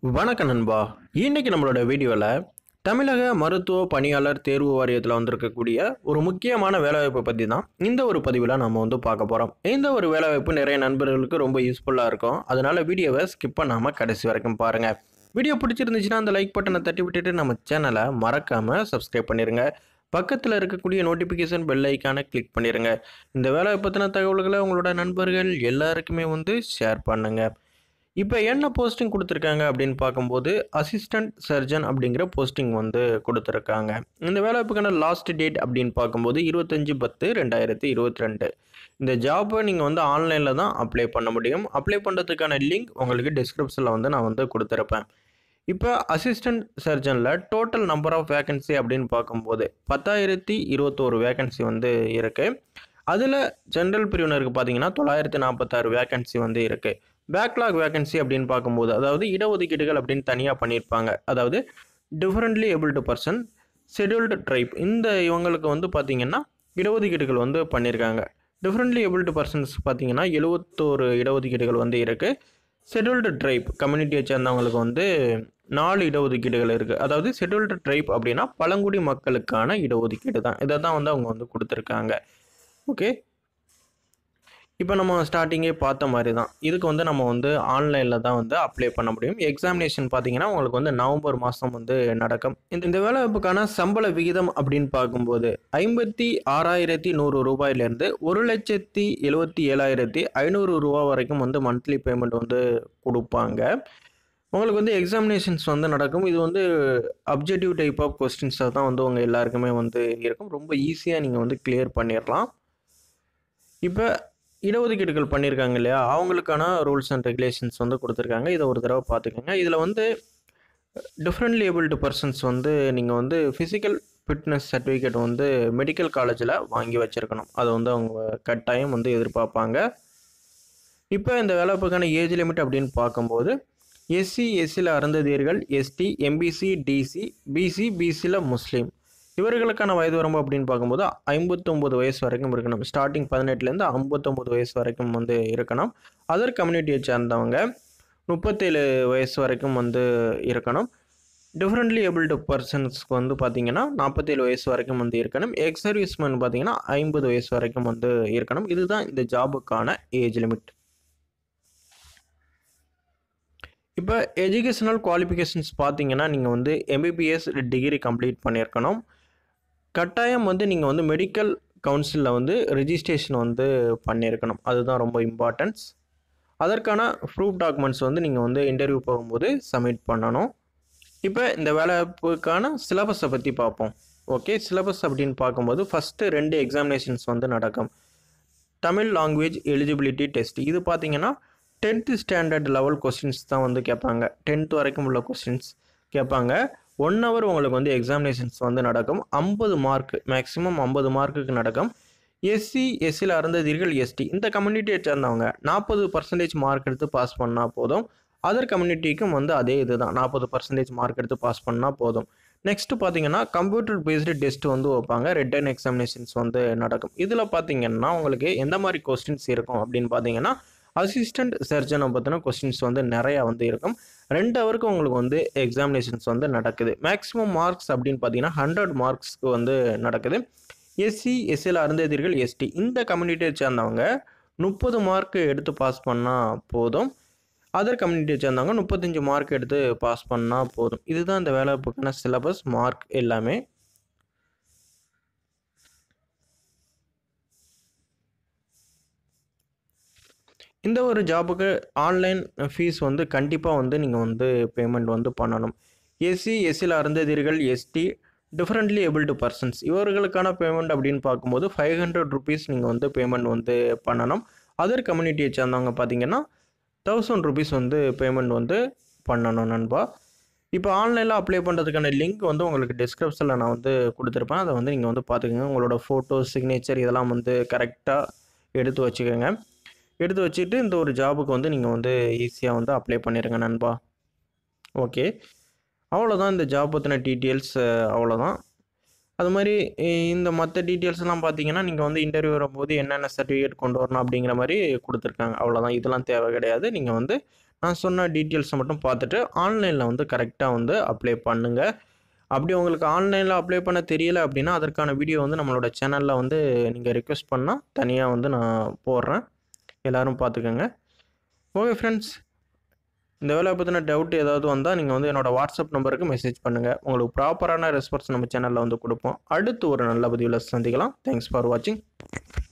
வணக்கம் நண்பா இன்னைக்கு நம்மளோட வீடியோவில் தமிழக மருத்துவ பணியாளர் தேர்வு வாரியத்தில் வந்திருக்கக்கூடிய ஒரு முக்கியமான வேலைவாய்ப்பை பற்றி தான் இந்த ஒரு பதிவில் நம்ம வந்து பார்க்க போகிறோம் இந்த ஒரு வேலைவாய்ப்பு நிறைய நண்பர்களுக்கு ரொம்ப யூஸ்ஃபுல்லாக இருக்கும் அதனால் வீடியோவை ஸ்கிப் பண்ணாமல் கடைசி வரைக்கும் பாருங்கள் வீடியோ பிடிச்சிருந்துச்சுன்னா அந்த லைக் பட்டனை தட்டி விட்டுட்டு நம்ம சேனலை மறக்காமல் சப்ஸ்கிரைப் பண்ணிடுங்க பக்கத்தில் இருக்கக்கூடிய நோட்டிஃபிகேஷன் பெல் ஐக்கானை கிளிக் பண்ணிடுங்க இந்த வேலை பற்றின தகவல்களை உங்களோட நண்பர்கள் எல்லாருக்குமே வந்து ஷேர் பண்ணுங்கள் இப்போ என்ன போஸ்டிங் கொடுத்துருக்காங்க அப்படின்னு பார்க்கும்போது அசிஸ்டன்ட் சர்ஜன் அப்படிங்கிற போஸ்டிங் வந்து கொடுத்துருக்காங்க இந்த வேலைவாய்ப்புக்கான லாஸ்ட் டேட் அப்படின்னு பார்க்கும்போது இருபத்தஞ்சி பத்து ரெண்டாயிரத்தி இருபத்தி ரெண்டு இந்த ஜாப்பை நீங்கள் வந்து ஆன்லைனில் தான் அப்ளை பண்ண முடியும் அப்ளை பண்ணுறதுக்கான லிங்க் உங்களுக்கு டிஸ்கிரிப்ஷனில் வந்து நான் வந்து கொடுத்துருப்பேன் இப்போ அசிஸ்டன்ட் சர்ஜனில் டோட்டல் நம்பர் ஆஃப் வேகன்சி அப்படின்னு பார்க்கும்போது பத்தாயிரத்தி இருபத்தோரு வேகன்சி வந்து இருக்குது அதில் ஜென்ரல் பிரிவினருக்கு பார்த்தீங்கன்னா தொள்ளாயிரத்தி நாற்பத்தாறு வேகன்சி வந்து இருக்குது பேக்லாக் வேகன்சி அப்படின்னு பார்க்கும்போது அதாவது இடஒதுக்கீடுகள் அப்படின்னு தனியாக பண்ணியிருப்பாங்க அதாவது differently abled person scheduled tribe இந்த இவங்களுக்கு வந்து பார்த்திங்கன்னா இடஒதுக்கீடுகள் வந்து பண்ணியிருக்காங்க டிஃப்ரெண்ட்லி ஏபிள்டு பர்சன்ஸ் பார்த்தீங்கன்னா எழுவத்தோரு இடஒதுக்கீடுகள் வந்து இருக்குது ஷெட்யூல்டு ட்ரைப் கம்யூனிட்டியை சேர்ந்தவங்களுக்கு வந்து நாலு இடஒதுக்கீடுகள் இருக்குது அதாவது ஷெட்யூல்டு ட்ரைப் அப்படின்னா பழங்குடி மக்களுக்கான இடஒதுக்கீடு தான் இதை தான் வந்து அவங்க வந்து கொடுத்துருக்காங்க ஓகே இப்போ நம்ம ஸ்டார்டிங்கே பார்த்த மாதிரி தான் இதுக்கு வந்து நம்ம வந்து ஆன்லைனில் தான் வந்து அப்ளை பண்ண முடியும் எக்ஸாமினேஷன் பார்த்தீங்கன்னா உங்களுக்கு வந்து நவம்பர் மாதம் வந்து நடக்கும் இந்த இந்த வேலைவாய்ப்புக்கான சம்பள விகிதம் அப்படின்னு பார்க்கும்போது ஐம்பத்தி ஆறாயிரத்தி நூறு ரூபாயிலேருந்து ஒரு லட்சத்தி எழுபத்தி ஏழாயிரத்தி ஐநூறு ரூபா வரைக்கும் வந்து மந்த்லி பேமெண்ட் வந்து கொடுப்பாங்க உங்களுக்கு வந்து எக்ஸாமினேஷன்ஸ் வந்து நடக்கும் இது வந்து அப்ஜெக்டிவ் டைப் ஆஃப் கொஸ்டின்ஸாக தான் வந்து உங்கள் எல்லாருக்குமே வந்து இருக்கும் ரொம்ப ஈஸியாக நீங்கள் வந்து கிளியர் பண்ணிடலாம் இப்போ இடஒதுக்கீடுகள் பண்ணியிருக்காங்க இல்லையா அவங்களுக்கான ரூல்ஸ் அண்ட் ரெகுலேஷன்ஸ் வந்து கொடுத்துருக்காங்க இதை ஒரு தடவை பார்த்துக்கோங்க இதில் வந்து டிஃப்ரெண்ட்லி ஏபிள்டு பர்சன்ஸ் வந்து நீங்கள் வந்து ஃபிசிக்கல் ஃபிட்னஸ் சர்டிஃபிகேட் வந்து மெடிக்கல் காலேஜில் வாங்கி வச்சுருக்கணும் அதை வந்து அவங்க கட்டாயம் வந்து எதிர்பார்ப்பாங்க இப்போ இந்த வேலைவாய்ப்புக்கான ஏஜ் லிமிட் அப்படின்னு பார்க்கும்போது எஸ்சி எஸ்சியில் அருந்ததியர்கள் எஸ்டி எம்பிசி டிசி பிசி பிசியில் முஸ்லீம் இவர்களுக்கான வயது வரம்பு அப்படின்னு பார்க்கும்போது ஐம்பத்தொம்பது வயசு வரைக்கும் இருக்கணும் ஸ்டார்டிங் பதினெட்டுலேருந்து ஐம்பத்தொம்பது வயசு வரைக்கும் வந்து இருக்கணும் அதர் கம்யூனிட்டியை சேர்ந்தவங்க முப்பத்தேழு வயசு வரைக்கும் வந்து இருக்கணும் டிஃப்ரெண்ட்லி ஏபிள்டு பர்சன்ஸ்க்கு வந்து பார்த்தீங்கன்னா நாற்பத்தேழு வயசு வரைக்கும் வந்து இருக்கணும் எக்ஸ் சர்வீஸ்மேன் பார்த்தீங்கன்னா ஐம்பது வயசு வரைக்கும் வந்து இருக்கணும் இதுதான் இந்த ஜாபுக்கான ஏஜ் லிமிட் இப்போ எஜுகேஷனல் குவாலிஃபிகேஷன்ஸ் பார்த்தீங்கன்னா நீங்கள் வந்து எம்பிபிஎஸ் டிகிரி கம்ப்ளீட் பண்ணியிருக்கணும் கட்டாயம் வந்து நீங்கள் வந்து மெடிக்கல் கவுன்சிலில் வந்து ரிஜிஸ்ட்ரேஷன் வந்து பண்ணியிருக்கணும் அதுதான் ரொம்ப இம்பார்ட்டன்ஸ் அதற்கான ப்ரூஃப் டாக்குமெண்ட்ஸ் வந்து நீங்கள் வந்து இன்டர்வியூ போகும்போது சப்மிட் பண்ணணும் இப்போ இந்த வேலைவாய்ப்புக்கான சிலபஸை பற்றி பார்ப்போம் ஓகே சிலபஸ் அப்படின்னு பார்க்கும்போது ஃபஸ்ட்டு ரெண்டு எக்ஸாமினேஷன்ஸ் வந்து நடக்கும் தமிழ் லாங்குவேஜ் எலிஜிபிலிட்டி டெஸ்ட் இது பார்த்தீங்கன்னா டென்த்து ஸ்டாண்டர்ட் லெவல் கொஸ்டின்ஸ் தான் வந்து கேட்பாங்க டென்த் வரைக்கும் உள்ள கொஸ்டின்ஸ் கேட்பாங்க ஒன் ஹவர் உங்களுக்கு வந்து எக்ஸாமினேஷன்ஸ் வந்து நடக்கும் ஐம்பது மார்க் மேக்ஸிமம் ஐம்பது மார்க்குக்கு நடக்கும் எஸ்சி எஸ்சியில் அருந்ததீர்கள் எஸ்டி இந்த கம்யூனிட்டியை சேர்ந்தவங்க நாற்பது பர்சன்டேஜ் மார்க் எடுத்து பாஸ் பண்ணால் போதும் அதர் கம்யூனிட்டிக்கும் வந்து அதே இது தான் நாற்பது பர்சன்டேஜ் மார்க் எடுத்து பாஸ் பண்ணால் போதும் நெக்ஸ்ட்டு பார்த்தீங்கன்னா கம்ப்யூட்டர் பேஸ்டு டெஸ்ட் வந்து வைப்பாங்க ரிட்டன் எக்ஸாமினேஷன்ஸ் வந்து நடக்கும் இதில் பார்த்தீங்கன்னா உங்களுக்கு எந்த மாதிரி கொஸ்டின்ஸ் இருக்கும் அப்படின்னு பார்த்தீங்கன்னா அசிஸ்டண்ட் சர்ஜனை பற்றின கொஸ்டின்ஸ் வந்து நிறையா வந்து இருக்கும் ரெண்டு ஹவருக்கு உங்களுக்கு வந்து எக்ஸாமினேஷன்ஸ் வந்து நடக்குது மேக்ஸிமம் மார்க்ஸ் அப்படின்னு பார்த்தீங்கன்னா ஹண்ட்ரட் மார்க்ஸ்க்கு வந்து நடக்குது எஸ்சி எஸ்சியில் அருந்ததிர்கள் எஸ்டி இந்த கம்யூனிட்டியை சேர்ந்தவங்க முப்பது மார்க் எடுத்து பாஸ் பண்ணால் போதும் அதர் கம்யூனிட்டியை சேர்ந்தவங்க முப்பத்தஞ்சு மார்க் எடுத்து பாஸ் பண்ணால் போதும் இதுதான் இந்த வேலைவாய்ப்புக்கான சிலபஸ் மார்க் எல்லாமே இந்த ஒரு ஜாபுக்கு ஆன்லைன் ஃபீஸ் வந்து கண்டிப்பாக வந்து நீங்கள் வந்து பேமெண்ட் வந்து பண்ணணும் எஸ்சி எஸ்சியில் அருந்ததீர்கள் எஸ்டி டிஃப்ரெண்ட்லி ஏபிள்டு பர்சன்ஸ் இவர்களுக்கான பேமெண்ட் அப்படின்னு பார்க்கும்போது ஃபைவ் ஹண்ட்ரட் ருபீஸ் நீங்கள் வந்து பேமெண்ட் வந்து பண்ணணும் அதர் கம்யூனிட்டியை சேர்ந்தவங்க பார்த்தீங்கன்னா தௌசண்ட் ருபீஸ் வந்து பேமெண்ட் வந்து பண்ணணும் நண்பா இப்போ ஆன்லைனில் அப்ளை பண்ணுறதுக்கான லிங்க் வந்து உங்களுக்கு டிஸ்கிரிப்ஷனில் நான் வந்து கொடுத்துருப்பேன் அதை வந்து நீங்கள் வந்து பார்த்துக்கோங்க உங்களோட ஃபோட்டோ சிக்னேச்சர் இதெல்லாம் வந்து கரெக்டாக எடுத்து வச்சுக்கோங்க எடுத்து வச்சுட்டு இந்த ஒரு ஜாபுக்கு வந்து நீங்கள் வந்து ஈஸியாக வந்து அப்ளை பண்ணிடுங்க நண்பா ஓகே அவ்வளோதான் இந்த ஜாப் பற்றின டீட்டெயில்ஸ் அவ்வளோதான் அது மாதிரி இ- இந்த மற்ற டீட்டெயில்ஸ்லாம் பார்த்தீங்கன்னா நீங்கள் வந்து இன்டர்வியூ வரும்போது என்னென்ன சர்டிஃபிகேட் கொண்டு வரணும் அப்படிங்கிற மாதிரி கொடுத்துருக்காங்க அவ்வளோதான் இதெல்லாம் தேவை கிடையாது நீங்கள் வந்து நான் சொன்ன டீட்டெயில்ஸை மட்டும் பார்த்துட்டு ஆன்லைனில் வந்து கரெக்டாக வந்து அப்ளை பண்ணுங்கள் அப்படி உங்களுக்கு ஆன்லைனில் அப்ளை பண்ண தெரியல அப்படின்னா அதற்கான வீடியோ வந்து நம்மளோட சேனலில் வந்து நீங்கள் ரிக்வெஸ்ட் பண்ணால் தனியாக வந்து நான் போடுறேன் எல்லோரும் பார்த்துக்கோங்க ஓகே ஃப்ரெண்ட்ஸ் இந்த வேலையை பற்றின டவுட் ஏதாவது வந்தால் நீங்கள் வந்து என்னோடய வாட்ஸ்அப் நம்பருக்கு மெசேஜ் பண்ணுங்கள் உங்களுக்கு ப்ராப்பரான ரெஸ்பான்ஸ் நம்ம சேனலில் வந்து கொடுப்போம் அடுத்து ஒரு நல்ல பதிவில் சந்திக்கலாம் தேங்க்ஸ் ஃபார் வாட்சிங்